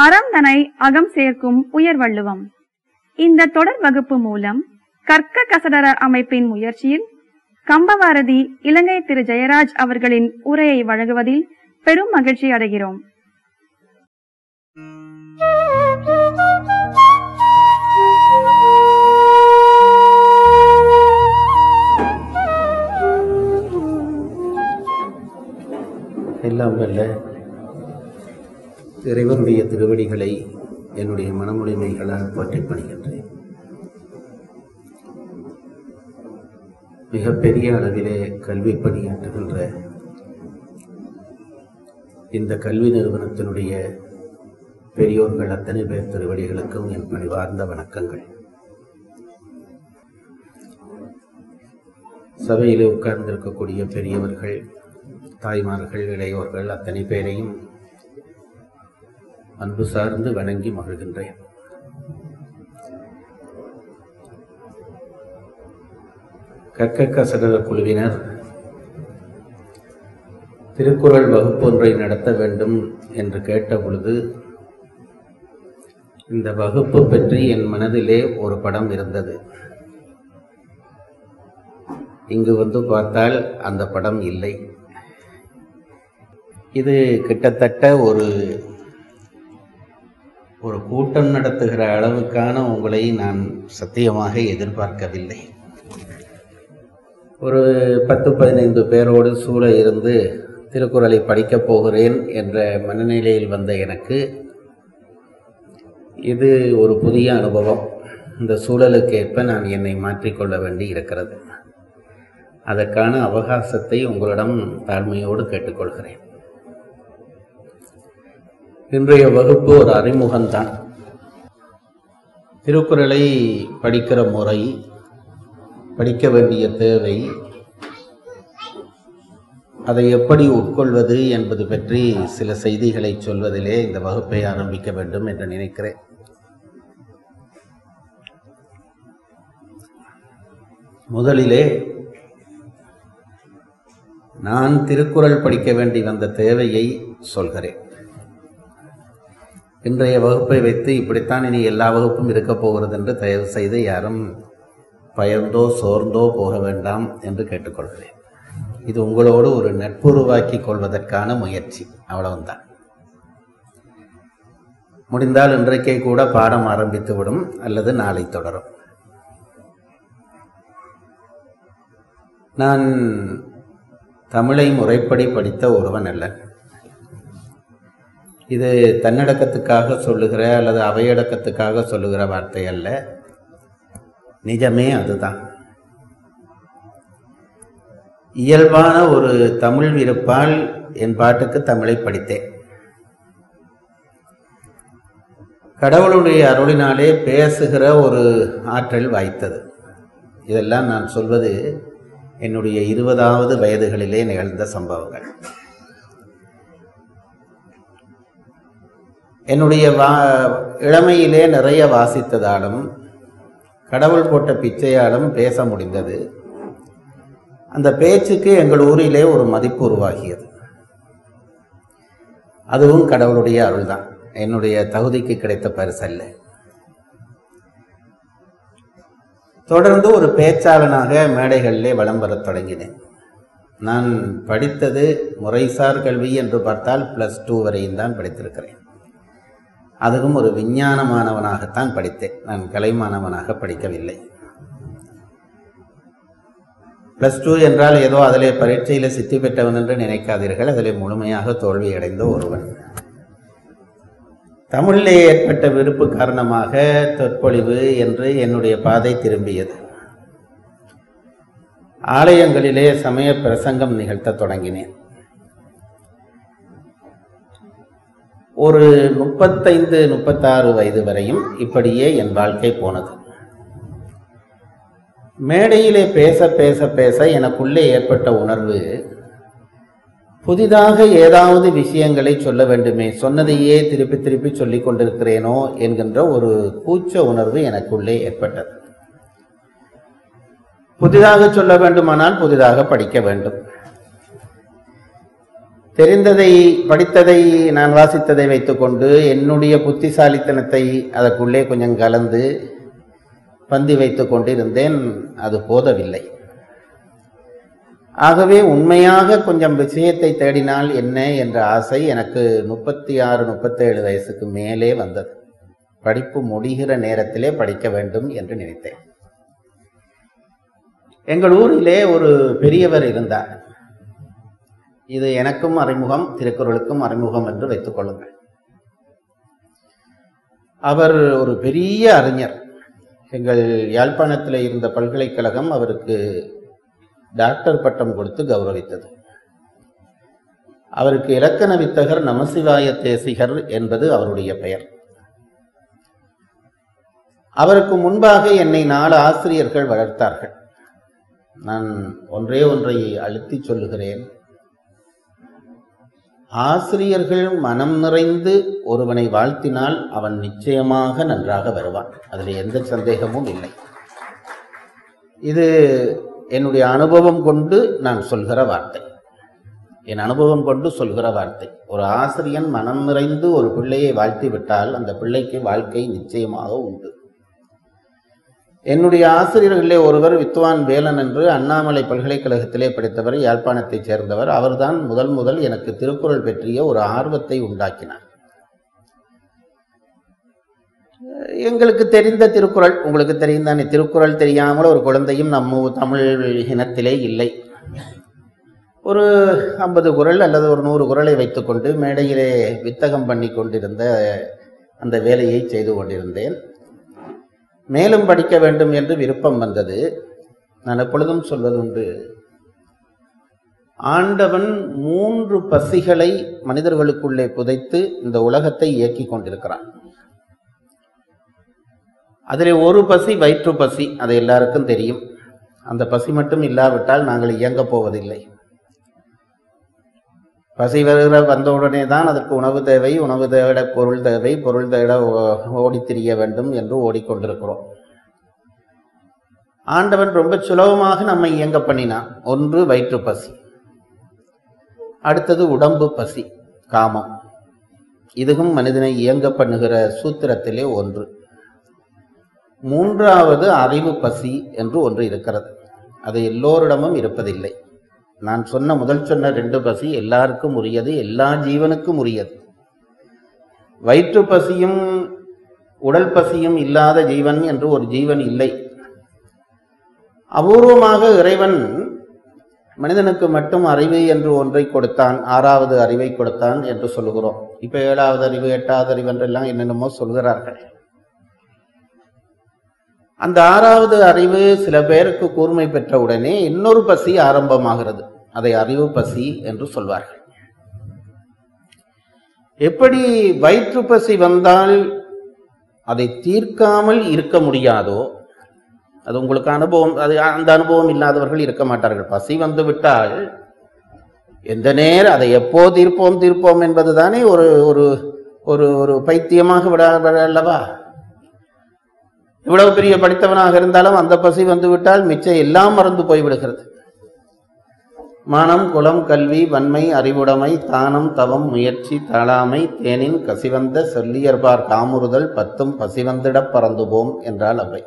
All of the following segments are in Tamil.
அறம் தனை அகம் சேர்க்கும் உயர்வள்ளுவம் இந்த தொடர் வகுப்பு மூலம் கற்க கசடர அமைப்பின் முயற்சியில் கம்பவாரதி இலங்கை திரு ஜெயராஜ் அவர்களின் உரையை வழங்குவதில் பெரும் மகிழ்ச்சி அடைகிறோம் எல்லாம் வல்ல இறைவனுடைய திருவடிகளை என்னுடைய மனமுடைமைகளால் போற்றிப் பணிகின்றேன் மிகப்பெரிய அளவிலே கல்வி பணியாற்றுகின்ற இந்த கல்வி நிறுவனத்தினுடைய பெரியோர்கள் அத்தனை பேர் திருவடிகளுக்கும் என் பணிவார்ந்த வணக்கங்கள் சபையிலே உட்கார்ந்திருக்கக்கூடிய பெரியவர்கள் தாய்மார்கள் இளையோர்கள் அத்தனை பேரையும் அன்பு சார்ந்து வணங்கி மகிழ்கின்றேன் கற்க கசடர குழுவினர் திருக்குறள் வகுப்பொன்றை நடத்த வேண்டும் என்று கேட்ட பொழுது இந்த வகுப்பு பற்றி என் மனதிலே ஒரு படம் இருந்தது இங்கு வந்து பார்த்தால் அந்த படம் இல்லை இது கிட்டத்தட்ட ஒரு ஒரு கூட்டம் நடத்துகிற அளவுக்கான உங்களை நான் சத்தியமாக எதிர்பார்க்கவில்லை ஒரு பத்து பதினைந்து பேரோடு சூழ இருந்து திருக்குறளை படிக்கப் போகிறேன் என்ற மனநிலையில் வந்த எனக்கு இது ஒரு புதிய அனுபவம் இந்த சூழலுக்கு ஏற்ப நான் என்னை மாற்றிக்கொள்ள வேண்டி இருக்கிறது அதற்கான அவகாசத்தை உங்களிடம் தாழ்மையோடு கேட்டுக்கொள்கிறேன் இன்றைய வகுப்பு ஒரு அறிமுகம்தான் திருக்குறளை படிக்கிற முறை படிக்க வேண்டிய தேவை அதை எப்படி உட்கொள்வது என்பது பற்றி சில செய்திகளை சொல்வதிலே இந்த வகுப்பை ஆரம்பிக்க வேண்டும் என்று நினைக்கிறேன் முதலிலே நான் திருக்குறள் படிக்க வேண்டி வந்த தேவையை சொல்கிறேன் இன்றைய வகுப்பை வைத்து இப்படித்தான் இனி எல்லா வகுப்பும் இருக்கப் போகிறது என்று தயவு செய்து யாரும் பயந்தோ சோர்ந்தோ போக வேண்டாம் என்று கேட்டுக்கொள்கிறேன் இது உங்களோடு ஒரு நட்புருவாக்கி கொள்வதற்கான முயற்சி அவ்வளவுதான் முடிந்தால் இன்றைக்கே கூட பாடம் ஆரம்பித்து விடும் அல்லது நாளை தொடரும் நான் தமிழை முறைப்படி படித்த ஒருவன் அல்ல இது தன்னடக்கத்துக்காக சொல்லுகிற அல்லது அவையடக்கத்துக்காக சொல்லுகிற வார்த்தை அல்ல நிஜமே அதுதான் இயல்பான ஒரு தமிழ் விருப்பால் என் பாட்டுக்கு தமிழை படித்தேன் கடவுளுடைய அருளினாலே பேசுகிற ஒரு ஆற்றல் வாய்த்தது இதெல்லாம் நான் சொல்வது என்னுடைய இருபதாவது வயதுகளிலே நிகழ்ந்த சம்பவங்கள் என்னுடைய வா இளமையிலே நிறைய வாசித்ததாலும் கடவுள் போட்ட பிச்சையாலும் பேச முடிந்தது அந்த பேச்சுக்கு எங்கள் ஊரிலே ஒரு மதிப்பு உருவாகியது அதுவும் கடவுளுடைய அருள்தான் என்னுடைய தகுதிக்கு கிடைத்த பரிசல்ல தொடர்ந்து ஒரு பேச்சாளனாக மேடைகளிலே வலம் வரத் தொடங்கினேன் நான் படித்தது முறைசார் கல்வி என்று பார்த்தால் ப்ளஸ் டூ வரையும் தான் படித்திருக்கிறேன் அதுவும் ஒரு விஞ்ஞான மாணவனாகத்தான் படித்தேன் நான் கலை மாணவனாக படிக்கவில்லை ப்ளஸ் டூ என்றால் ஏதோ அதிலே பரீட்சையில் சித்தி பெற்றவன் என்று நினைக்காதீர்கள் அதிலே முழுமையாக தோல்வியடைந்த ஒருவன் தமிழிலே ஏற்பட்ட விருப்பு காரணமாக தொற்பொழிவு என்று என்னுடைய பாதை திரும்பியது ஆலயங்களிலே சமய பிரசங்கம் நிகழ்த்த தொடங்கினேன் ஒரு முப்பத்தைந்து முப்பத்தாறு வயது வரையும் இப்படியே என் வாழ்க்கை போனது மேடையிலே பேச பேச பேச எனக்குள்ளே ஏற்பட்ட உணர்வு புதிதாக ஏதாவது விஷயங்களை சொல்ல வேண்டுமே சொன்னதையே திருப்பி திருப்பி சொல்லிக் கொண்டிருக்கிறேனோ என்கின்ற ஒரு கூச்ச உணர்வு எனக்குள்ளே ஏற்பட்டது புதிதாக சொல்ல வேண்டுமானால் புதிதாக படிக்க வேண்டும் தெரிந்ததை படித்ததை நான் வாசித்ததை வைத்துக்கொண்டு என்னுடைய புத்திசாலித்தனத்தை அதற்குள்ளே கொஞ்சம் கலந்து பந்தி வைத்துக் கொண்டிருந்தேன் அது போதவில்லை ஆகவே உண்மையாக கொஞ்சம் விஷயத்தை தேடினால் என்ன என்ற ஆசை எனக்கு முப்பத்தி ஆறு முப்பத்தேழு வயசுக்கு மேலே வந்தது படிப்பு முடிகிற நேரத்திலே படிக்க வேண்டும் என்று நினைத்தேன் எங்கள் ஊரிலே ஒரு பெரியவர் இருந்தார் இது எனக்கும் அறிமுகம் திருக்குறளுக்கும் அறிமுகம் என்று வைத்துக் கொள்ளுங்கள் அவர் ஒரு பெரிய அறிஞர் எங்கள் யாழ்ப்பாணத்தில் இருந்த பல்கலைக்கழகம் அவருக்கு டாக்டர் பட்டம் கொடுத்து கௌரவித்தது அவருக்கு இலக்கண வித்தகர் நமசிவாய தேசிகர் என்பது அவருடைய பெயர் அவருக்கு முன்பாக என்னை நாலு ஆசிரியர்கள் வளர்த்தார்கள் நான் ஒன்றே ஒன்றை அழுத்தி சொல்லுகிறேன் ஆசிரியர்கள் மனம் நிறைந்து ஒருவனை வாழ்த்தினால் அவன் நிச்சயமாக நன்றாக வருவான் அதில் எந்த சந்தேகமும் இல்லை இது என்னுடைய அனுபவம் கொண்டு நான் சொல்கிற வார்த்தை என் அனுபவம் கொண்டு சொல்கிற வார்த்தை ஒரு ஆசிரியன் மனம் நிறைந்து ஒரு பிள்ளையை வாழ்த்தி விட்டால் அந்த பிள்ளைக்கு வாழ்க்கை நிச்சயமாக உண்டு என்னுடைய ஆசிரியர்களே ஒருவர் வித்வான் வேலன் என்று அண்ணாமலை பல்கலைக்கழகத்திலே படித்தவர் யாழ்ப்பாணத்தைச் சேர்ந்தவர் அவர்தான் முதல் முதல் எனக்கு திருக்குறள் பற்றிய ஒரு ஆர்வத்தை உண்டாக்கினார் எங்களுக்கு தெரிந்த திருக்குறள் உங்களுக்கு தெரியும் தானே திருக்குறள் தெரியாமல் ஒரு குழந்தையும் நம்ம தமிழ் இனத்திலே இல்லை ஒரு ஐம்பது குரல் அல்லது ஒரு நூறு குரலை வைத்துக்கொண்டு மேடையிலே வித்தகம் பண்ணி கொண்டிருந்த அந்த வேலையை செய்து கொண்டிருந்தேன் மேலும் படிக்க வேண்டும் என்று விருப்பம் வந்தது நான் எப்பொழுதும் சொல்வதுண்டு ஆண்டவன் மூன்று பசிகளை மனிதர்களுக்குள்ளே புதைத்து இந்த உலகத்தை இயக்கிக் கொண்டிருக்கிறான் அதிலே ஒரு பசி வயிற்று பசி அது எல்லாருக்கும் தெரியும் அந்த பசி மட்டும் இல்லாவிட்டால் நாங்கள் இயங்கப் போவதில்லை பசி வருகிற வந்தவுடனே தான் அதற்கு உணவு தேவை உணவு தேட பொருள் தேவை பொருள் தேட ஓடித் திரிய வேண்டும் என்று ஓடிக்கொண்டிருக்கிறோம் ஆண்டவன் ரொம்ப சுலபமாக நம்மை இயங்க பண்ணினான் ஒன்று வயிற்று பசி அடுத்தது உடம்பு பசி காமம் இதுவும் மனிதனை இயங்க பண்ணுகிற சூத்திரத்திலே ஒன்று மூன்றாவது அறிவு பசி என்று ஒன்று இருக்கிறது அது எல்லோரிடமும் இருப்பதில்லை நான் சொன்ன முதல் சொன்ன ரெண்டு பசி எல்லாருக்கும் உரியது எல்லா ஜீவனுக்கும் உரியது வயிற்று பசியும் உடல் பசியும் இல்லாத ஜீவன் என்று ஒரு ஜீவன் இல்லை அபூர்வமாக இறைவன் மனிதனுக்கு மட்டும் அறிவு என்று ஒன்றை கொடுத்தான் ஆறாவது அறிவை கொடுத்தான் என்று சொல்லுகிறோம் இப்ப ஏழாவது அறிவு எட்டாவது அறிவு என்றெல்லாம் என்னென்னமோ சொல்கிறார்கள் அந்த ஆறாவது அறிவு சில பேருக்கு கூர்மை பெற்ற உடனே இன்னொரு பசி ஆரம்பமாகிறது அதை அறிவு பசி என்று சொல்வார்கள் எப்படி வயிற்று பசி வந்தால் அதை தீர்க்காமல் இருக்க முடியாதோ அது உங்களுக்கு அனுபவம் அது அந்த அனுபவம் இல்லாதவர்கள் இருக்க மாட்டார்கள் பசி வந்து விட்டால் எந்த நேரம் அதை எப்போ தீர்ப்போம் தீர்ப்போம் என்பதுதானே ஒரு ஒரு ஒரு ஒரு பைத்தியமாக விட விட அல்லவா இவ்வளவு பெரிய படித்தவனாக இருந்தாலும் அந்த பசி வந்து விட்டால் மிச்சம் எல்லாம் மறந்து போய்விடுகிறது மானம் குலம் கல்வி வன்மை அறிவுடைமை தானம் தவம் முயற்சி தாழாமை தேனின் கசிவந்த சொல்லியர்பார் காமுறுதல் பத்தும் பசிவந்திடப் பறந்துபோம் என்றால் அவை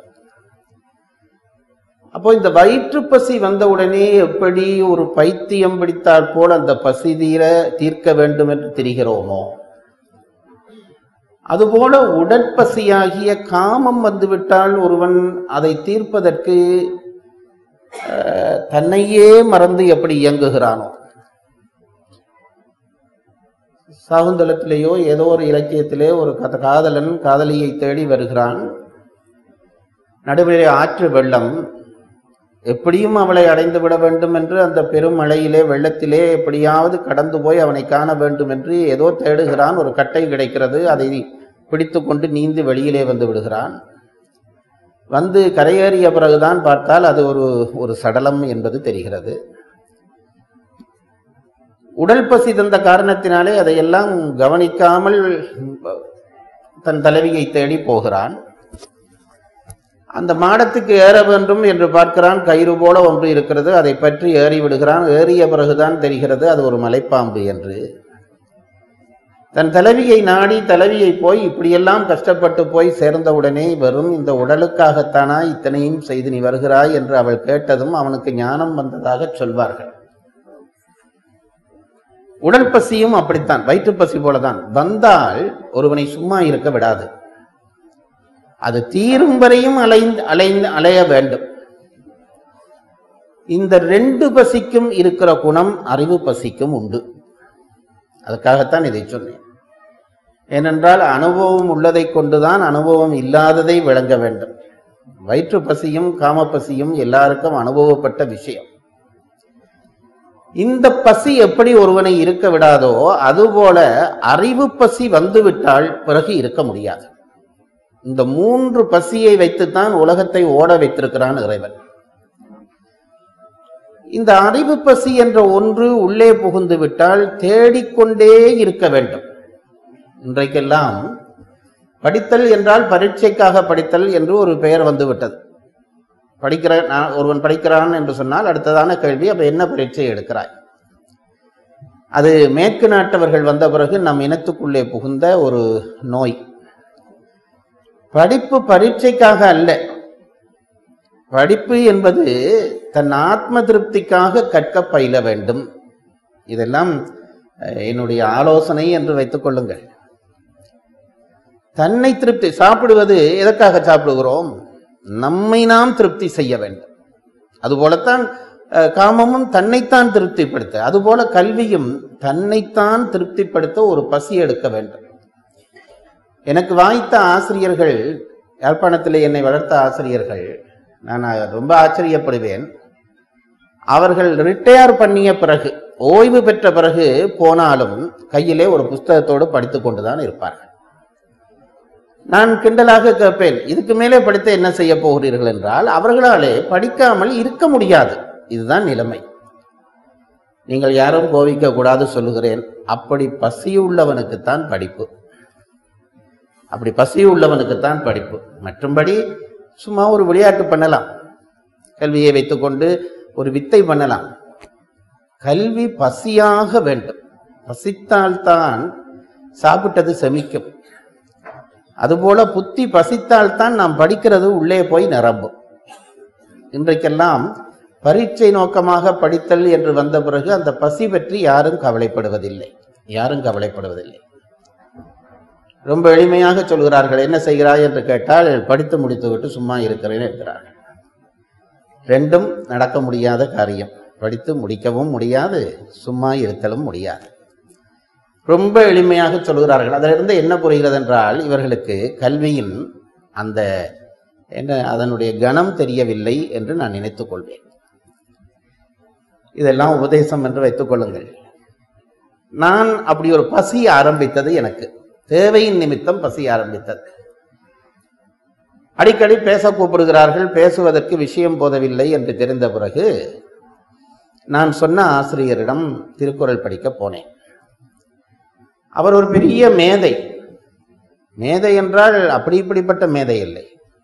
அப்போ இந்த வயிற்று பசி வந்தவுடனே எப்படி ஒரு பைத்தியம் பிடித்தாற் போல் அந்த பசி தீர தீர்க்க வேண்டும் என்று தெரிகிறோமோ அதுபோல உடற்பசியாகிய காமம் வந்துவிட்டால் ஒருவன் அதை தீர்ப்பதற்கு அஹ், தன்னையே மறந்து எப்படி இயங்குகிறானோ சாகுந்தலத்திலேயோ ஏதோ ஒரு இலக்கியத்திலே ஒரு கத காதலன் காதலியை தேடி வருகிறான் நடுவிலே ஆற்று வெள்ளம் எப்படியும் அவளை அடைந்து விட வேண்டும் என்று அந்த பெரும் மழையிலே வெள்ளத்திலே எப்படியாவது கடந்து போய் அவனை காண வேண்டும் என்று ஏதோ தேடுகிறான் ஒரு கட்டை கிடைக்கிறது அதை பிடித்து கொண்டு நீந்தி வெளியிலே வந்து விடுகிறான் வந்து கரையேறிய பிறகுதான் பார்த்தால் அது ஒரு ஒரு சடலம் என்பது தெரிகிறது உடல் பசி தந்த காரணத்தினாலே அதையெல்லாம் கவனிக்காமல் தன் தலைவியை தேடி போகிறான் அந்த மாடத்துக்கு ஏற வேண்டும் என்று பார்க்கிறான் கயிறு போல ஒன்று இருக்கிறது அதை பற்றி ஏறி விடுகிறான் ஏறிய பிறகுதான் தெரிகிறது அது ஒரு மலைப்பாம்பு என்று தன் தலைவியை நாடி தலைவியை போய் இப்படியெல்லாம் கஷ்டப்பட்டு போய் சேர்ந்தவுடனே வெறும் இந்த உடலுக்காகத்தானா இத்தனையும் செய்து நீ வருகிறாய் என்று அவள் கேட்டதும் அவனுக்கு ஞானம் வந்ததாக சொல்வார்கள் உடல் பசியும் அப்படித்தான் வயிற்று பசி போலதான் வந்தால் ஒருவனை சும்மா இருக்க விடாது அது தீரும் வரையும் அலைந்து அலைந்து அலைய வேண்டும் இந்த ரெண்டு பசிக்கும் இருக்கிற குணம் அறிவு பசிக்கும் உண்டு அதுக்காகத்தான் இதை சொன்னேன் ஏனென்றால் அனுபவம் உள்ளதை கொண்டுதான் அனுபவம் இல்லாததை விளங்க வேண்டும் வயிற்று பசியும் காம பசியும் எல்லாருக்கும் அனுபவப்பட்ட விஷயம் இந்த பசி எப்படி ஒருவனை இருக்க விடாதோ அதுபோல அறிவு பசி வந்துவிட்டால் பிறகு இருக்க முடியாது இந்த மூன்று பசியை வைத்துத்தான் உலகத்தை ஓட வைத்திருக்கிறான் இறைவன் இந்த அறிவு பசி என்ற ஒன்று உள்ளே புகுந்து விட்டால் தேடிக்கொண்டே இருக்க வேண்டும் இன்றைக்கெல்லாம் படித்தல் என்றால் பரீட்சைக்காக படித்தல் என்று ஒரு பெயர் வந்துவிட்டது படிக்கிற நான் ஒருவன் படிக்கிறான் என்று சொன்னால் அடுத்ததான கேள்வி அப்ப என்ன பரீட்சை எடுக்கிறாய் அது மேற்கு நாட்டவர்கள் வந்த பிறகு நம் இனத்துக்குள்ளே புகுந்த ஒரு நோய் படிப்பு பரீட்சைக்காக அல்ல படிப்பு என்பது தன் ஆத்ம திருப்திக்காக கற்க பயில வேண்டும் இதெல்லாம் அஹ், என்னுடைய ஆலோசனை என்று வைத்துக் கொள்ளுங்கள் தன்னை திருப்தி சாப்பிடுவது எதற்காக சாப்பிடுகிறோம் நம்மை நாம் திருப்தி செய்ய வேண்டும் அதுபோலத்தான் அஹ், காமமும் தன்னைத்தான் திருப்திப்படுத்த அதுபோல கல்வியும் தன்னைத்தான் திருப்திப்படுத்த ஒரு பசி எடுக்க வேண்டும் எனக்கு வாய்த்த ஆசிரியர்கள் யாழ்ப்பாணத்திலே என்னை வளர்த்த ஆசிரியர்கள் நான் ரொம்ப ஆச்சரியப்படுவேன் அவர்கள் ரிட்டையர் பண்ணிய பிறகு ஓய்வு பெற்ற பிறகு போனாலும் கையிலே ஒரு புஸ்தகத்தோடு படித்துக் கொண்டுதான் இருப்பார்கள் நான் கிண்டலாக கேட்பேன் இதுக்கு மேலே படித்து என்ன செய்ய போகிறீர்கள் என்றால் அவர்களாலே படிக்காமல் இருக்க முடியாது இதுதான் நிலைமை நீங்கள் யாரும் கோவிக்க கூடாது சொல்லுகிறேன் அப்படி பசியுள்ளவனுக்குத்தான் படிப்பு அப்படி பசி உள்ளவனுக்குத்தான் படிப்பு மற்றும்படி சும்மா ஒரு விளையாட்டு பண்ணலாம் கல்வியை வைத்துக்கொண்டு ஒரு வித்தை பண்ணலாம் கல்வி பசியாக வேண்டும் பசித்தால்தான் சாப்பிட்டது செமிக்கும் அதுபோல புத்தி பசித்தால்தான் நாம் படிக்கிறது உள்ளே போய் நிரம்பும் இன்றைக்கெல்லாம் பரீட்சை நோக்கமாக படித்தல் என்று வந்த பிறகு அந்த பசி பற்றி யாரும் கவலைப்படுவதில்லை யாரும் கவலைப்படுவதில்லை ரொம்ப எளிமையாக சொல்கிறார்கள் என்ன செய்கிறாய் என்று கேட்டால் படித்து முடித்துவிட்டு சும்மா இருக்கிறேன் என்கிறார்கள் ரெண்டும் நடக்க முடியாத காரியம் படித்து முடிக்கவும் முடியாது சும்மா இருத்தலும் முடியாது ரொம்ப எளிமையாக சொல்கிறார்கள் அதிலிருந்து என்ன புரிகிறது என்றால் இவர்களுக்கு கல்வியின் அந்த என்ன அதனுடைய கணம் தெரியவில்லை என்று நான் நினைத்துக் கொள்வேன் இதெல்லாம் உபதேசம் என்று வைத்துக் கொள்ளுங்கள் நான் அப்படி ஒரு பசி ஆரம்பித்தது எனக்கு தேவையின் நிமித்தம் பசி ஆரம்பித்தது அடிக்கடி பேச கூப்பிடுகிறார்கள் பேசுவதற்கு விஷயம் போதவில்லை என்று தெரிந்த பிறகு நான் சொன்ன ஆசிரியரிடம் திருக்குறள் படிக்க போனேன் அவர் ஒரு பெரிய மேதை மேதை என்றால் அப்படி இப்படிப்பட்ட மேதை இல்லை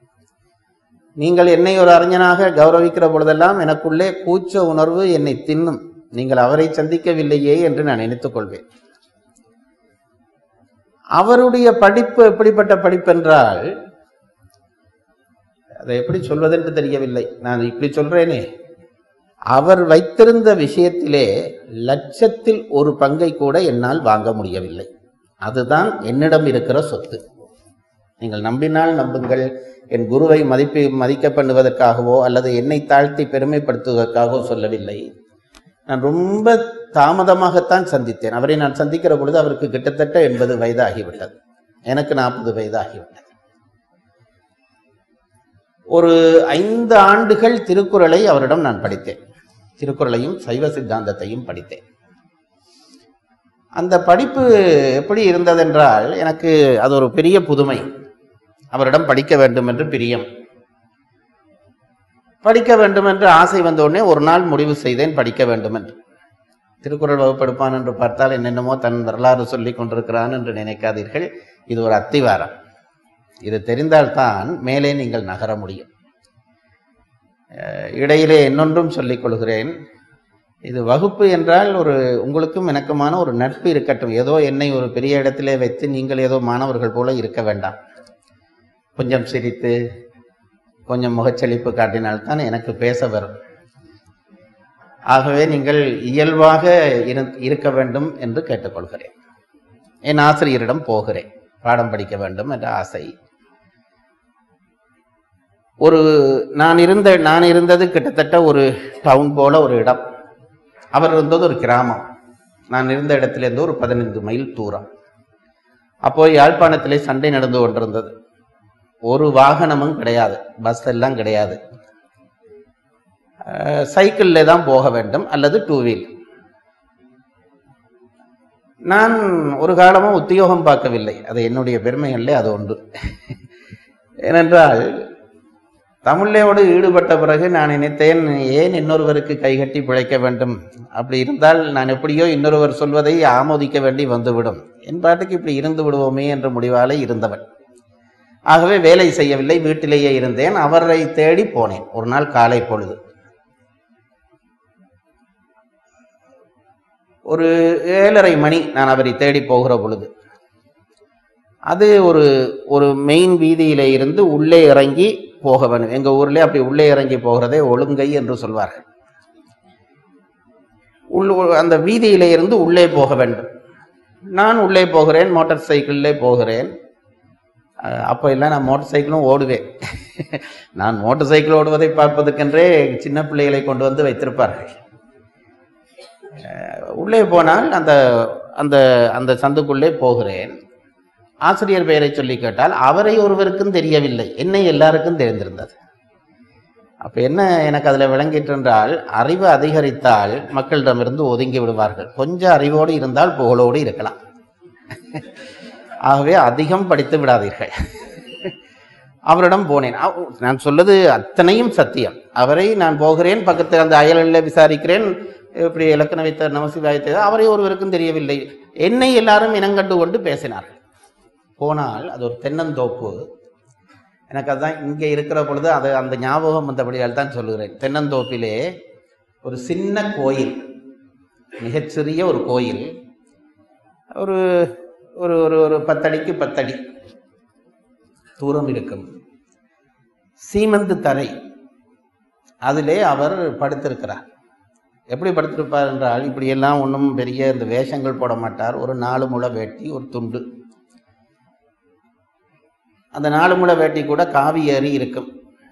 நீங்கள் என்னை ஒரு அறிஞனாக கௌரவிக்கிற பொழுதெல்லாம் எனக்குள்ளே கூச்ச உணர்வு என்னை தின்னும் நீங்கள் அவரை சந்திக்கவில்லையே என்று நான் நினைத்துக் கொள்வேன் அவருடைய படிப்பு எப்படிப்பட்ட படிப்பு என்றால் அதை எப்படி சொல்வதென்று தெரியவில்லை நான் இப்படி சொல்றேனே அவர் வைத்திருந்த விஷயத்திலே லட்சத்தில் ஒரு பங்கை கூட என்னால் வாங்க முடியவில்லை அதுதான் என்னிடம் இருக்கிற சொத்து நீங்கள் நம்பினால் நம்புங்கள் என் குருவை மதிப்பு மதிக்க பண்ணுவதற்காகவோ அல்லது என்னை தாழ்த்தி பெருமைப்படுத்துவதற்காகவோ சொல்லவில்லை நான் ரொம்ப தாமதமாகத்தான் சந்தித்தேன் அவரை நான் சந்திக்கிற பொழுது அவருக்கு கிட்டத்தட்ட எண்பது வயது ஆகிவிட்டது எனக்கு நாற்பது வயது ஆகிவிட்டது ஒரு ஐந்து ஆண்டுகள் திருக்குறளை அவரிடம் நான் படித்தேன் திருக்குறளையும் சைவ சித்தாந்தத்தையும் படித்தேன் அந்த படிப்பு எப்படி இருந்ததென்றால் எனக்கு அது ஒரு பெரிய புதுமை அவரிடம் படிக்க வேண்டும் என்று பிரியம் படிக்க வேண்டும் என்று ஆசை வந்த உடனே ஒரு நாள் முடிவு செய்தேன் படிக்க வேண்டும் என்று திருக்குறள் வகுப்பெடுப்பான் என்று பார்த்தால் என்னென்னமோ தன் வரலாறு சொல்லிக் கொண்டிருக்கிறான் என்று நினைக்காதீர்கள் இது ஒரு அத்திவாரம் இது தெரிந்தால்தான் மேலே நீங்கள் நகர முடியும் அஹ், இடையிலே இன்னொன்றும் சொல்லிக் கொள்கிறேன் இது வகுப்பு என்றால் ஒரு உங்களுக்கும் எனக்குமான ஒரு நட்பு இருக்கட்டும் ஏதோ என்னை ஒரு பெரிய இடத்திலே வைத்து நீங்கள் ஏதோ மாணவர்கள் போல இருக்க வேண்டாம் கொஞ்சம் சிரித்து கொஞ்சம் முகச்சலிப்பு காட்டினால்தான் எனக்கு பேச வரும் ஆகவே நீங்கள் இயல்பாக இரு- இருக்க வேண்டும் என்று கேட்டுக்கொள்கிறேன் என் ஆசிரியரிடம் போகிறேன் பாடம் படிக்க வேண்டும் என்ற ஆசை ஒரு நான் இருந்த நான் இருந்தது கிட்டத்தட்ட ஒரு டவுன் போல ஒரு இடம் அவர் இருந்தது ஒரு கிராமம் நான் இருந்த இடத்திலிருந்து ஒரு பதினைந்து மைல் தூரம் அப்போ யாழ்ப்பாணத்திலே சண்டை நடந்து கொண்டிருந்தது ஒரு வாகனமும் கிடையாது பஸ் எல்லாம் கிடையாது அஹ், சைக்கிளில் தான் போக வேண்டும் அல்லது டூ வீல் நான் ஒரு காலமும் உத்தியோகம் பார்க்கவில்லை அது என்னுடைய பெருமைகளிலே அது ஒன்று ஏனென்றால் தமிழோடு ஈடுபட்ட பிறகு நான் நினைத்தேன் ஏன் இன்னொருவருக்கு கைகட்டி பிழைக்க வேண்டும் அப்படி இருந்தால் நான் எப்படியோ இன்னொருவர் சொல்வதை ஆமோதிக்க வேண்டி வந்துவிடும் என் பாட்டுக்கு இப்படி இருந்து விடுவோமே என்ற முடிவாலே இருந்தவன் ஆகவே வேலை செய்யவில்லை வீட்டிலேயே இருந்தேன் அவரை தேடி போனேன் ஒரு நாள் காலை பொழுது ஒரு ஏழரை மணி நான் அவரை தேடி போகிற பொழுது அது ஒரு ஒரு மெயின் வீதியிலே இருந்து உள்ளே இறங்கி போக வேண்டும் எங்க ஊர்ல அப்படி உள்ளே இறங்கி போகிறதே ஒழுங்கை என்று சொல்வார்கள் உள் அந்த வீதியிலே இருந்து உள்ளே போக வேண்டும் நான் உள்ளே போகிறேன் மோட்டார் சைக்கிளிலே போகிறேன் அஹ் அப்போ எல்லாம் நான் மோட்டார் சைக்கிளும் ஓடுவேன் நான் மோட்டார் சைக்கிள் ஓடுவதை பார்ப்பதற்கென்றே சின்ன பிள்ளைகளை கொண்டு வந்து வைத்திருப்பார்கள் அஹ் உள்ளே போனால் அந்த அந்த அந்த சந்துக்குள்ளே போகிறேன் ஆசிரியர் பெயரை சொல்லி கேட்டால் அவரை ஒருவருக்கும் தெரியவில்லை என்னை எல்லாருக்கும் தெரிந்திருந்தது அப்ப என்ன எனக்கு அதுல விளங்கிட்டு என்றால் அறிவு அதிகரித்தால் மக்களிடமிருந்து ஒதுங்கி விடுவார்கள் கொஞ்சம் அறிவோடு இருந்தால் புகழோடு இருக்கலாம் ஆகவே அதிகம் படித்து விடாதீர்கள் அவரிடம் போனேன் அவ- நான் சொல்வது அத்தனையும் சத்தியம் அவரை நான் போகிறேன் பக்கத்தில் அந்த அயலில் விசாரிக்கிறேன் இப்படி இலக்கண வைத்த நமசிவாயத்தை அவரை ஒருவருக்கும் தெரியவில்லை என்னை எல்லாரும் இனங்கண்டு கொண்டு பேசினார்கள் போனால் அது ஒரு தென்னந்தோப்பு எனக்கு அதுதான் இங்கே இருக்கிற பொழுது அது அந்த ஞாபகம் வந்தபடியால் தான் சொல்லுகிறேன் தென்னந்தோப்பிலே ஒரு சின்ன கோயில் மிகச்சிறிய ஒரு கோயில் ஒரு ஒரு ஒரு ஒரு பத்தடிக்கு பத்தடி தூரம் இருக்கும் சீமந்து தரை அதிலே அவர் படுத்திருக்கிறார் எப்படி படுத்திருப்பார் என்றால் இப்படியெல்லாம் ஒன்றும் பெரிய இந்த வேஷங்கள் போட மாட்டார் ஒரு நாலு முளை வேட்டி ஒரு துண்டு அந்த நாலு முளை வேட்டி கூட காவி ஏறி இருக்கும்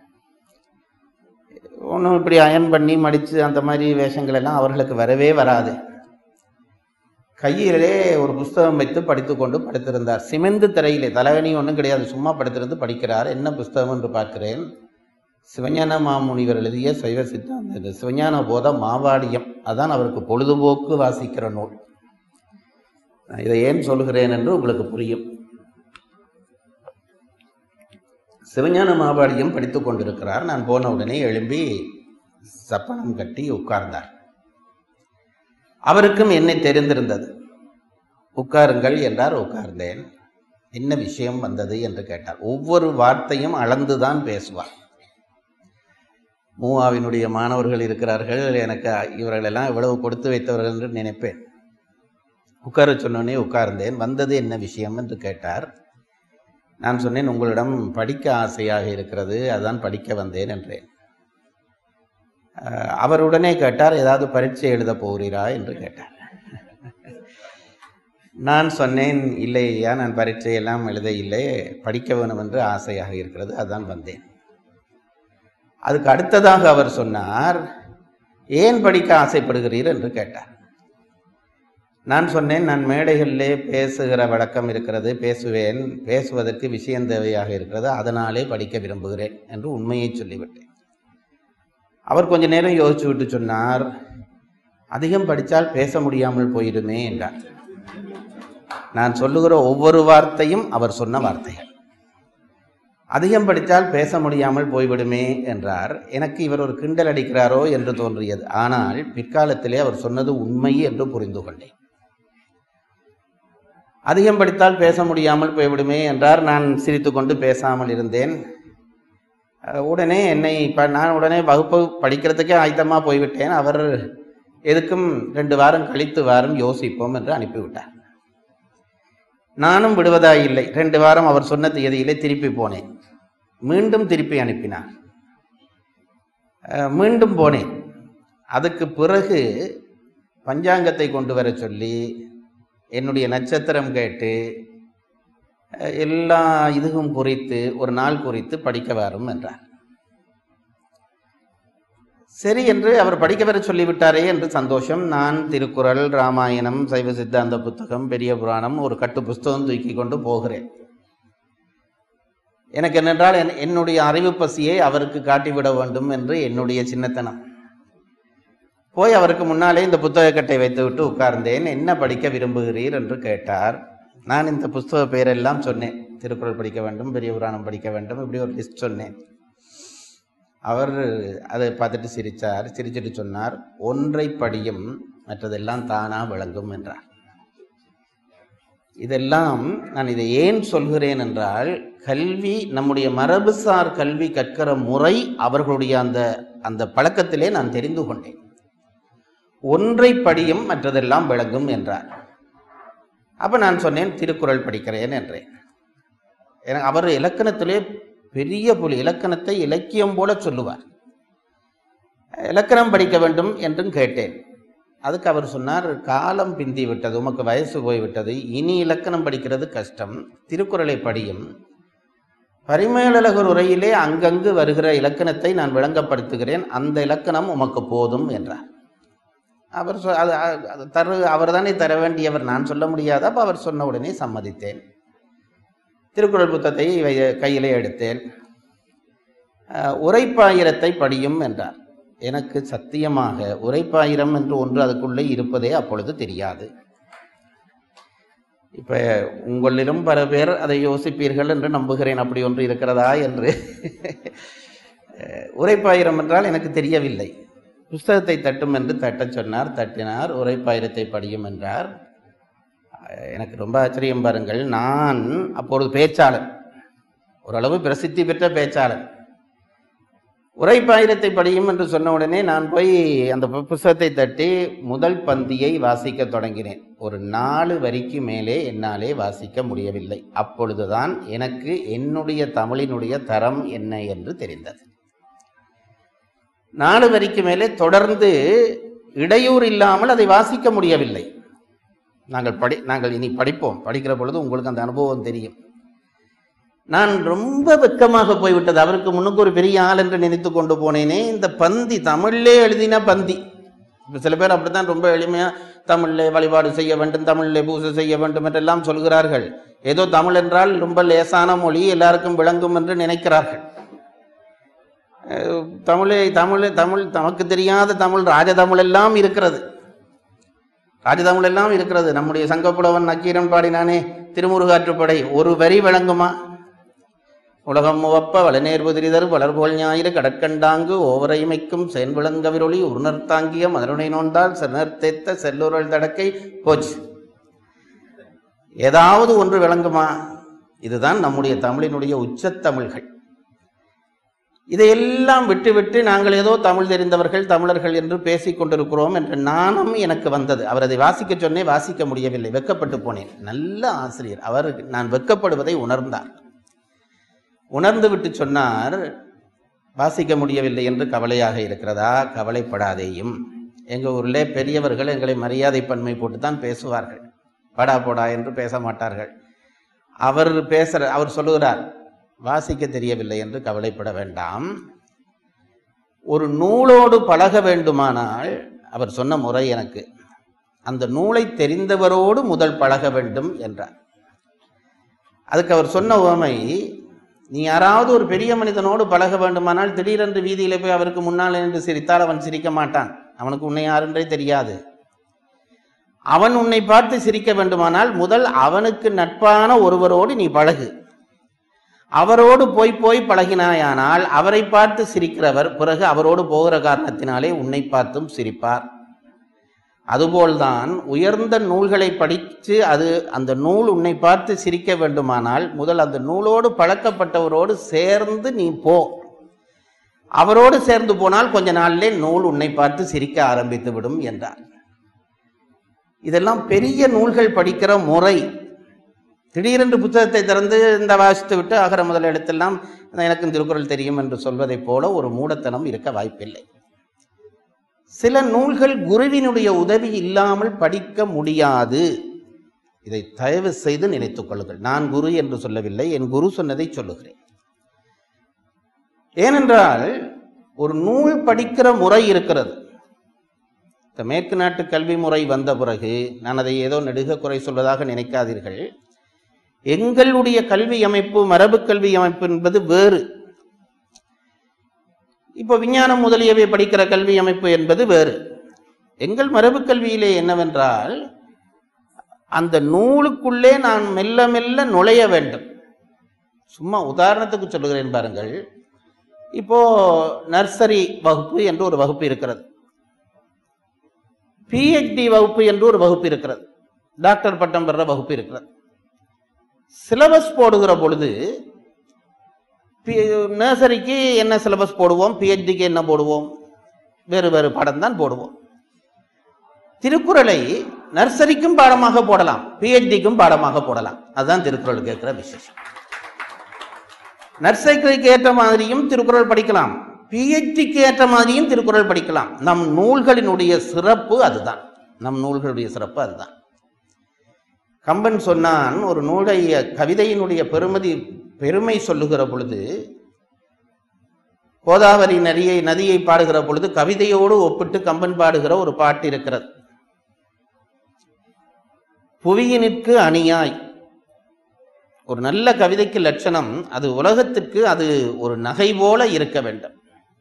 ஒன்றும் இப்படி அயன் பண்ணி மடித்து அந்த மாதிரி வேஷங்கள் எல்லாம் அவர்களுக்கு வரவே வராது கையிலே ஒரு புஸ்தகம் வைத்து படித்து கொண்டு படுத்திருந்தார் சிமெந்து திரையிலே தலைவணி ஒன்றும் கிடையாது சும்மா படுத்திருந்து படிக்கிறார் என்ன புஸ்தகம் என்று பார்க்கிறேன் சிவஞான மாமுனிவர் எழுதிய சைவ சித்தாந்த இது சிவஞான போத மாவாடியம் அதான் அவருக்கு பொழுதுபோக்கு வாசிக்கிற நூல் நான் இதை ஏன் சொல்கிறேன் என்று உங்களுக்கு புரியும் சிவஞான மாவாடியம் படித்துக் கொண்டிருக்கிறார் நான் போன உடனே எழும்பி சப்பனம் கட்டி உட்கார்ந்தார் அவருக்கும் என்னை தெரிந்திருந்தது உட்காருங்கள் என்றார் உட்கார்ந்தேன் என்ன விஷயம் வந்தது என்று கேட்டார் ஒவ்வொரு வார்த்தையும் அளந்துதான் பேசுவார் மூவாவினுடைய மாணவர்கள் இருக்கிறார்கள் எனக்கு இவர்களெல்லாம் இவ்வளவு கொடுத்து வைத்தவர்கள் என்று நினைப்பேன் உட்கார சொன்னோடனே உட்கார்ந்தேன் வந்தது என்ன விஷயம் என்று கேட்டார் நான் சொன்னேன் உங்களிடம் படிக்க ஆசையாக இருக்கிறது அதான் படிக்க வந்தேன் என்றேன் அஹ், அவர் உடனே கேட்டார் ஏதாவது பரீட்சை எழுத போகிறீரா என்று கேட்டார் நான் சொன்னேன் இல்லை ஐயா நான் பரீட்சை எல்லாம் எழுத இல்லை படிக்க வேணும் என்று ஆசையாக இருக்கிறது அதான் வந்தேன் அதுக்கு அடுத்ததாக அவர் சொன்னார் ஏன் படிக்க ஆசைப்படுகிறீர் என்று கேட்டார் நான் சொன்னேன் நான் மேடைகளிலே பேசுகிற வழக்கம் இருக்கிறது பேசுவேன் பேசுவதற்கு விஷயம் தேவையாக இருக்கிறது அதனாலே படிக்க விரும்புகிறேன் என்று உண்மையை சொல்லிவிட்டேன் அவர் கொஞ்ச நேரம் யோசிச்சு விட்டு சொன்னார் அதிகம் படித்தால் பேச முடியாமல் போயிடுமே என்றார் நான் சொல்லுகிற ஒவ்வொரு வார்த்தையும் அவர் சொன்ன வார்த்தைகள் அதிகம் படித்தால் பேச முடியாமல் போய்விடுமே என்றார் எனக்கு இவர் ஒரு கிண்டல் அடிக்கிறாரோ என்று தோன்றியது ஆனால் பிற்காலத்திலே அவர் சொன்னது உண்மை என்று புரிந்து கொண்டேன் அதிகம் படித்தால் பேச முடியாமல் போய்விடுமே என்றார் நான் சிரித்துக்கொண்டு பேசாமல் இருந்தேன் அஹ் உடனே என்னை இப்போ நான் உடனே வகுப்பு படிக்கிறதுக்கே ஆயத்தமாக போய்விட்டேன் அவர் எதுக்கும் ரெண்டு வாரம் கழித்து வாரம் யோசிப்போம் என்று அனுப்பிவிட்டார் நானும் விடுவதாயில்லை ரெண்டு வாரம் அவர் சொன்ன தேதியிலே திருப்பி போனேன் மீண்டும் திருப்பி அனுப்பினார் அஹ் மீண்டும் போனேன் அதுக்கு பிறகு பஞ்சாங்கத்தை கொண்டு வர சொல்லி என்னுடைய நட்சத்திரம் கேட்டு அஹ் எல்லா இதுவும் குறித்து ஒரு நாள் குறித்து படிக்க வரும் என்றார் சரி என்று அவர் படிக்க வர சொல்லிவிட்டாரே என்று சந்தோஷம் நான் திருக்குறள் ராமாயணம் சைவ சித்தாந்த புத்தகம் பெரிய புராணம் ஒரு கட்டு புஸ்தகம் தூக்கி கொண்டு போகிறேன் எனக்கு என்னென்றால் என்- என்னுடைய அறிவு பசியை அவருக்கு காட்டிவிட வேண்டும் என்று என்னுடைய சின்னத்தனம் போய் அவருக்கு முன்னாலே இந்த புத்தகக்கட்டை வைத்துவிட்டு உட்கார்ந்தேன் என்ன படிக்க விரும்புகிறீர் என்று கேட்டார் நான் இந்த புஸ்தக பெயரெல்லாம் சொன்னேன் திருக்குறள் படிக்க வேண்டும் பெரிய புராணம் படிக்க வேண்டும் இப்படி ஒரு லிஸ்ட் சொன்னேன் அவர் அதை பார்த்துட்டு சிரித்தார் சிரிச்சிட்டு சொன்னார் ஒன்றை படியும் மற்றதெல்லாம் தானா விளங்கும் என்றார் இதெல்லாம் நான் இதை ஏன் சொல்கிறேன் என்றால் கல்வி நம்முடைய மரபுசார் கல்வி கற்கிற முறை அவர்களுடைய அந்த அந்த பழக்கத்திலே நான் தெரிந்து கொண்டேன் ஒன்றை படியும் மற்றதெல்லாம் விளங்கும் என்றார் அப்ப நான் சொன்னேன் திருக்குறள் படிக்கிறேன் என்றேன் எனக்கு அவர் இலக்கணத்திலே பெரிய புலி இலக்கணத்தை இலக்கியம் போல சொல்லுவார் இலக்கணம் படிக்க வேண்டும் என்றும் கேட்டேன் அதுக்கு அவர் சொன்னார் காலம் பிந்தி விட்டது உமக்கு வயசு போய்விட்டது இனி இலக்கணம் படிக்கிறது கஷ்டம் திருக்குறளை படியும் பரிமேலழகர் உரையிலே அங்கங்கு வருகிற இலக்கணத்தை நான் விளங்கப்படுத்துகிறேன் அந்த இலக்கணம் உமக்கு போதும் என்றார் அவர் சொ அது அது- அது தரு அவர் தானே தர வேண்டியவர் நான் சொல்ல முடியாது அப்போ அவர் சொன்ன உடனே சம்மதித்தேன் திருக்குறள் புத்தகத்தை வை- கையிலே எடுத்தேன் அஹ், உரைப்பாயிரத்தை படியும் என்றார் எனக்கு சத்தியமாக உரைப்பாயிரம் என்று ஒன்று அதுக்குள்ளே இருப்பதே அப்பொழுது தெரியாது இப்ப உங்களிலும் பல பேர் அதை யோசிப்பீர்கள் என்று நம்புகிறேன் அப்படி ஒன்று இருக்கிறதா என்று அஹ், உரைப்பாயிரம் என்றால் எனக்கு தெரியவில்லை புஸ்தகத்தை தட்டும் என்று தட்டச் சொன்னார் தட்டினார் உரைப்பாயிரத்தை படியும் என்றார் அஹ், எனக்கு ரொம்ப ஆச்சரியம் பாருங்கள் நான் அப்பொழுது பேச்சாளர் ஓரளவு பிரசித்தி பெற்ற பேச்சாளர் உரைப்பாயிரத்தை படியும் என்று சொன்ன உடனே நான் போய் அந்த பு- புஸ்தகத்தை தட்டி முதல் பந்தியை வாசிக்க தொடங்கினேன் ஒரு நாலு வரிக்கு மேலே என்னாலே வாசிக்க முடியவில்லை அப்பொழுதுதான் எனக்கு என்னுடைய தமிழினுடைய தரம் என்ன என்று தெரிந்தது நாலு வரிக்கு மேலே தொடர்ந்து இடையூறு இல்லாமல் அதை வாசிக்க முடியவில்லை நாங்கள் படி நாங்கள் இனி படிப்போம் படிக்கிற பொழுது உங்களுக்கு அந்த அனுபவம் தெரியும் நான் ரொம்ப வெக்கமாக போய்விட்டது அவருக்கு முன்னுக்கு ஒரு பெரிய ஆள் என்று நினைத்து கொண்டு போனேனே இந்த பந்தி தமிழ்லே எழுதின பந்தி இப்போ சில பேர் அப்படித்தான் ரொம்ப எளிமையா தமிழ்லே வழிபாடு செய்ய வேண்டும் தமிழ்லே பூஜை செய்ய வேண்டும் என்றெல்லாம் சொல்கிறார்கள் ஏதோ தமிழ் என்றால் ரொம்ப லேசான மொழி எல்லாருக்கும் விளங்கும் என்று நினைக்கிறார்கள் அஹ் தமிழை தமிழ் தமிழ் தமக்கு தெரியாத தமிழ் ராஜதமிழ் எல்லாம் இருக்கிறது ராஜதமிழ் எல்லாம் இருக்கிறது நம்முடைய சங்கப்புலவன் நக்கீரன் பாடினானே திருமுருகாற்றுப்படை ஒரு வரி விளங்குமா உலகம் முவப்ப வளநேர்வு திரிதர் வளர்போல் ஞாயிறு கடற்கண்டாங்கு ஓவரைமைக்கும் சென்விளங்கவிரொளி உருணர்த்தாங்கிய மதுரை நோண்டால் சென்னர்த்தேத்த செல்லுரல் தடக்கை போச்சு ஏதாவது ஒன்று விளங்குமா இதுதான் நம்முடைய தமிழினுடைய உச்சத்தமிழ்கள் இதையெல்லாம் விட்டுவிட்டு நாங்கள் ஏதோ தமிழ் தெரிந்தவர்கள் தமிழர்கள் என்று பேசிக் கொண்டிருக்கிறோம் என்ற நாணம் எனக்கு வந்தது அவர் அதை வாசிக்க சொன்னே வாசிக்க முடியவில்லை வெக்கப்பட்டு போனேன் நல்ல ஆசிரியர் அவர் நான் வெக்கப்படுவதை உணர்ந்தார் உணர்ந்து விட்டு சொன்னார் வாசிக்க முடியவில்லை என்று கவலையாக இருக்கிறதா கவலைப்படாதேயும் எங்கள் ஊரிலே பெரியவர்கள் எங்களை மரியாதை பன்மை போட்டு தான் பேசுவார்கள் படா போடா என்று பேச மாட்டார்கள் அவர் பேசுற அவர் சொல்லுகிறார் வாசிக்க தெரியவில்லை என்று கவலைப்பட வேண்டாம் ஒரு நூலோடு பழக வேண்டுமானால் அவர் சொன்ன முறை எனக்கு அந்த நூலை தெரிந்தவரோடு முதல் பழக வேண்டும் என்றார் அதுக்கு அவர் சொன்ன உவமை நீ யாராவது ஒரு பெரிய மனிதனோடு பழக வேண்டுமானால் திடீரென்று வீதியிலே போய் அவருக்கு முன்னால் நின்று சிரித்தால் அவன் சிரிக்க மாட்டான் அவனுக்கு உன்னை யாரென்றே தெரியாது அவன் உன்னை பார்த்து சிரிக்க வேண்டுமானால் முதல் அவனுக்கு நட்பான ஒருவரோடு நீ பழகு அவரோடு போய் போய் பழகினாயானால் அவரை பார்த்து சிரிக்கிறவர் பிறகு அவரோடு போகிற காரணத்தினாலே உன்னை பார்த்தும் சிரிப்பார் அதுபோல்தான் உயர்ந்த நூல்களை படித்து அது அந்த நூல் உன்னை பார்த்து சிரிக்க வேண்டுமானால் முதல் அந்த நூலோடு பழக்கப்பட்டவரோடு சேர்ந்து நீ போ அவரோடு சேர்ந்து போனால் கொஞ்ச நாளிலே நூல் உன்னை பார்த்து சிரிக்க ஆரம்பித்து விடும் என்றார் இதெல்லாம் பெரிய நூல்கள் படிக்கிற முறை திடீரென்று புத்தகத்தை திறந்து இந்த வாசித்து விட்டு அகர முதல் எழுத்தெல்லாம் எனக்கும் திருக்குறள் தெரியும் என்று சொல்வதைப் போல ஒரு மூடத்தனம் இருக்க வாய்ப்பில்லை சில நூல்கள் குருவினுடைய உதவி இல்லாமல் படிக்க முடியாது இதை தயவு செய்து நினைத்துக் கொள்ளுங்கள் நான் குரு என்று சொல்லவில்லை என் குரு சொன்னதை சொல்லுகிறேன் ஏனென்றால் ஒரு நூல் படிக்கிற முறை இருக்கிறது இந்த மேற்கு நாட்டு கல்வி முறை வந்த பிறகு நான் அதை ஏதோ நெடுக குறை சொல்வதாக நினைக்காதீர்கள் எங்களுடைய கல்வி அமைப்பு மரபு கல்வி அமைப்பு என்பது வேறு இப்போ விஞ்ஞானம் முதலியவை படிக்கிற கல்வி அமைப்பு என்பது வேறு எங்கள் மரபு கல்வியிலே என்னவென்றால் அந்த நூலுக்குள்ளே நான் மெல்ல மெல்ல நுழைய வேண்டும் சும்மா உதாரணத்துக்கு சொல்லுகிறேன் பாருங்கள் இப்போ நர்சரி வகுப்பு என்று ஒரு வகுப்பு இருக்கிறது பிஹெச்டி வகுப்பு என்று ஒரு வகுப்பு இருக்கிறது டாக்டர் பட்டம் பெற வகுப்பு இருக்கிறது சிலபஸ் போடுகிற பொழுது நர்சரிக்கு என்ன சிலபஸ் போடுவோம் பிஹெச்டிக்கு என்ன போடுவோம் வேறு வேறு பாடம் தான் போடுவோம் திருக்குறளை நர்சரிக்கும் பாடமாக போடலாம் பிஹெச்டிக்கும் பாடமாக போடலாம் அதுதான் திருக்குறள் கேட்கிற விசேஷம் நர்சரிக்கு ஏற்ற மாதிரியும் திருக்குறள் படிக்கலாம் பிஹெச்டிக்கு ஏற்ற மாதிரியும் திருக்குறள் படிக்கலாம் நம் நூல்களினுடைய சிறப்பு அதுதான் நம் நூல்களுடைய சிறப்பு அதுதான் கம்பன் சொன்னான் ஒரு நூலைய கவிதையினுடைய பெருமதி பெருமை சொல்லுகிற பொழுது கோதாவரி நதியை நதியை பாடுகிற பொழுது கவிதையோடு ஒப்பிட்டு கம்பன் பாடுகிற ஒரு பாட்டு இருக்கிறது புவியினிற்கு அணியாய் ஒரு நல்ல கவிதைக்கு லட்சணம் அது உலகத்திற்கு அது ஒரு நகை போல இருக்க வேண்டும்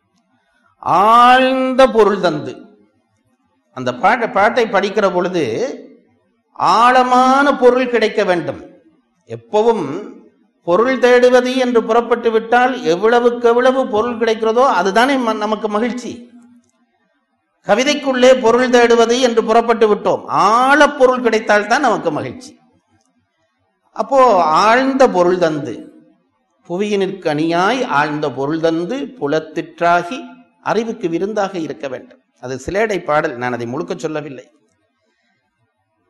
ஆழ்ந்த பொருள் தந்து அந்த பாட்டை பாட்டை படிக்கிற பொழுது ஆழமான பொருள் கிடைக்க வேண்டும் எப்பவும் பொருள் தேடுவது என்று புறப்பட்டு விட்டால் எவ்வளவுக்கு எவ்வளவு பொருள் கிடைக்கிறதோ அதுதானே ம- நமக்கு மகிழ்ச்சி கவிதைக்குள்ளே பொருள் தேடுவது என்று புறப்பட்டு விட்டோம் ஆழப் பொருள் கிடைத்தால் தான் நமக்கு மகிழ்ச்சி அப்போ ஆழ்ந்த பொருள் தந்து புவியினிற்கு அணியாய் ஆழ்ந்த பொருள் தந்து புலத்திற்றாகி அறிவுக்கு விருந்தாக இருக்க வேண்டும் அது சிலேடை பாடல் நான் அதை முழுக்க சொல்லவில்லை